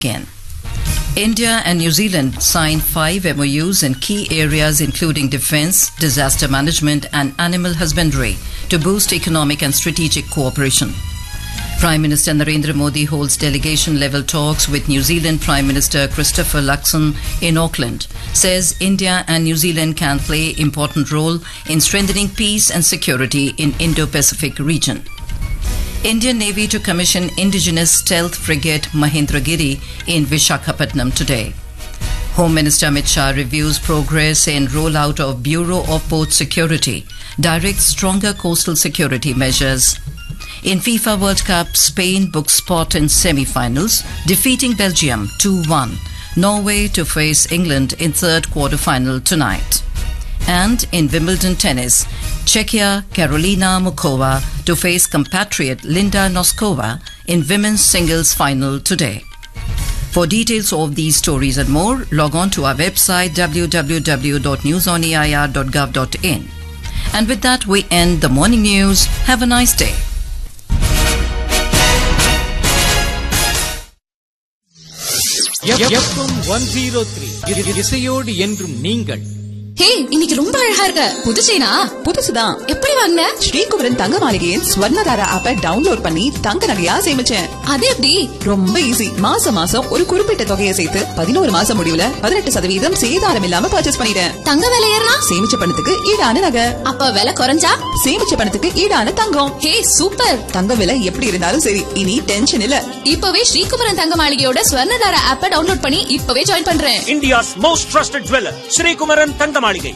again. India and New Zealand signed five MOUs in key areas including defense, disaster management, and animal husbandry to boost economic and strategic cooperation. Prime Minister Narendra Modi holds delegation level talks with New Zealand Prime Minister Christopher Luxon in Auckland. Says India and New Zealand can play important role in strengthening peace and security in Indo-Pacific region. Indian Navy to commission indigenous stealth frigate Mahendragiri in Vishakhapatnam today. Home Minister Amit Shah reviews progress in rollout of Bureau of Port Security, directs stronger coastal security measures. In FIFA World Cup, Spain booked spot in semi-finals, defeating Belgium 2-1. Norway to face England in third quarter-final tonight. And in Wimbledon tennis, Czechia Karolina Mukova to face compatriot Linda Noskova in women's singles final today. For details of these stories and more, log on to our website www.newsoneir.gov.in. And with that, we end the morning news. Have a nice day. FM one zero three இசையோடு என்றும் நீங்கள் ஹே இன்னைக்கு ரொம்ப அழகா இருக்க புது செயினா புதுசுதான் எப்படி வாங்கின ஸ்ரீகுமரன் தங்க மாளிகையின் ஸ்வர்ணதாரா ஆப்பை டவுன்லோட் பண்ணி தங்க நகையா சேமிச்சேன் அது எப்படி ரொம்ப ஈஸி மாசம் மாசம் ஒரு குறிப்பிட்ட தொகையை சேர்த்து பதினோரு மாசம் முடிவுல பதினெட்டு சதவீதம் சேதாரம் இல்லாம பர்ச்சேஸ் பண்ணிட்டேன் தங்க விலை ஏறினா சேமிச்ச பணத்துக்கு ஈடான நகை அப்ப விலை குறைஞ்சா சேமிச்ச பணத்துக்கு ஈடான தங்கம் ஹே சூப்பர் தங்க விலை எப்படி இருந்தாலும் சரி இனி டென்ஷன் இல்ல இப்பவே ஸ்ரீகுமரன் தங்க மாளிகையோட ஸ்வர்ணதார ஆப்ப டவுன்லோட் பண்ணி இப்பவே ஜாயின் பண்றேன் India's most trusted jeweler, Sri Kumaran Tangamalige.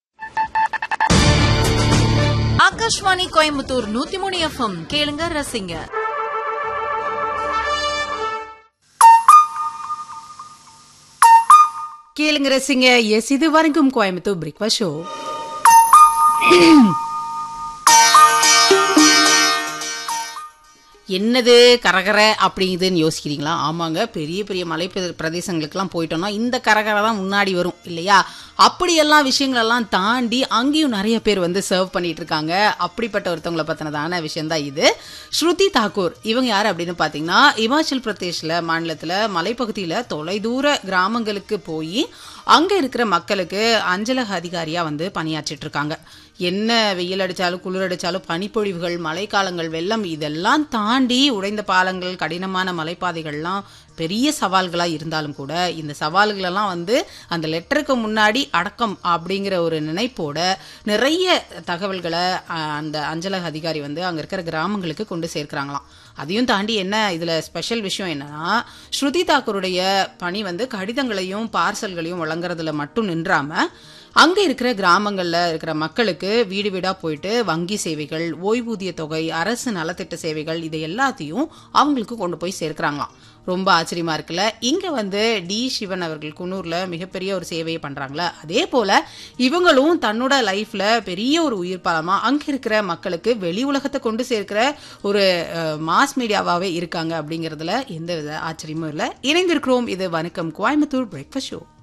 Akashvani Coimbatore நூத்தி மூணு எஃப்எம் கேளுங்க ரசிங்க கேளுங்க ரசிங்க எஸ் இது வரைக்கும் கோயம்புத்தூர் பிரேக்ஃபாஸ்ட் ஷோ என்னது கரகர அப்படிங்குதுன்னு யோசிக்கிறீங்களா ஆமாங்க பெரிய பெரிய மலை பிரதே- பிரதேசங்களுக்கெல்லாம் போயிட்டோம்னா இந்த கரகரை தான் முன்னாடி வரும் இல்லையா அப்படியெல்லாம் விஷயங்களெல்லாம் தாண்டி அங்கேயும் நிறைய பேர் வந்து சர்வ் பண்ணிட்டு இருக்காங்க அப்படிப்பட்ட ஒருத்தவங்களை பற்றினதான விஷயம்தான் இது ஸ்ருதி தாக்கூர் இவங்க யார் அப்படின்னு பார்த்தீங்கன்னா இமாச்சல் பிரதேஷில் மாநிலத்தில் மலைப்பகுதியில் தொலைதூர கிராமங்களுக்கு போய் அங்கே இருக்கிற மக்களுக்கு அஞ்சலக அதிகாரியாக வந்து பணியாற்றிட்டு இருக்காங்க என்ன வெயில் அடித்தாலும் குளிர் அடித்தாலும் பனிப்பொழிவுகள் மழைக்காலங்கள் வெள்ளம் இதெல்லாம் தாண்டி உடைந்த பாலங்கள் கடினமான மலைப்பாதைகள்லாம் பெரிய சவால்களாக இருந்தாலும் கூட இந்த சவால்களெல்லாம் வந்து அந்த லெட்டருக்கு முன்னாடி அடக்கம் அப்படிங்கிற ஒரு நினைப்போட நிறைய தகவல்களை அஹ், அந்த அஞ்சலக அதிகாரி வந்து அங்கே இருக்கிற கிராமங்களுக்கு கொண்டு சேர்க்கிறாங்களாம் அதையும் தாண்டி என்ன இதில் ஸ்பெஷல் விஷயம் என்னன்னா ஸ்ருதி தாக்கூருடைய பணி வந்து கடிதங்களையும் பார்சல்களையும் வழங்குறதுல மட்டும் நின்றாம அங்க இருக்கிற கிராமங்கள்ல இருக்கிற மக்களுக்கு வீடு வீடா போயிட்டு வங்கி சேவைகள் ஓய்வூதிய தொகை அரசு நலத்திட்ட சேவைகள் இது எல்லாத்தையும் அவங்களுக்கு கொண்டு போய் சேர்க்கிறாங்களாம் ரொம்ப ஆச்சரியமா இருக்குல்ல இங்க வந்து டி சிவன் அவர்கள் குன்னூர்ல மிகப்பெரிய ஒரு சேவையை பண்றாங்களா அதே போல இவங்களும் தன்னோட லைஃப்ல பெரிய ஒரு உயிர் பாலமா அங்க இருக்கிற மக்களுக்கு வெளி உலகத்தை கொண்டு சேர்க்கிற ஒரு மாஸ் மீடியாவாவே இருக்காங்க அப்படிங்கறதுல எந்த வித ஆச்சரியமும் இல்லை இணைந்திருக்கிறோம் இது வணக்கம் கோயம்புத்தூர் பிரேக்ஃபாஸ்ட் ஷோ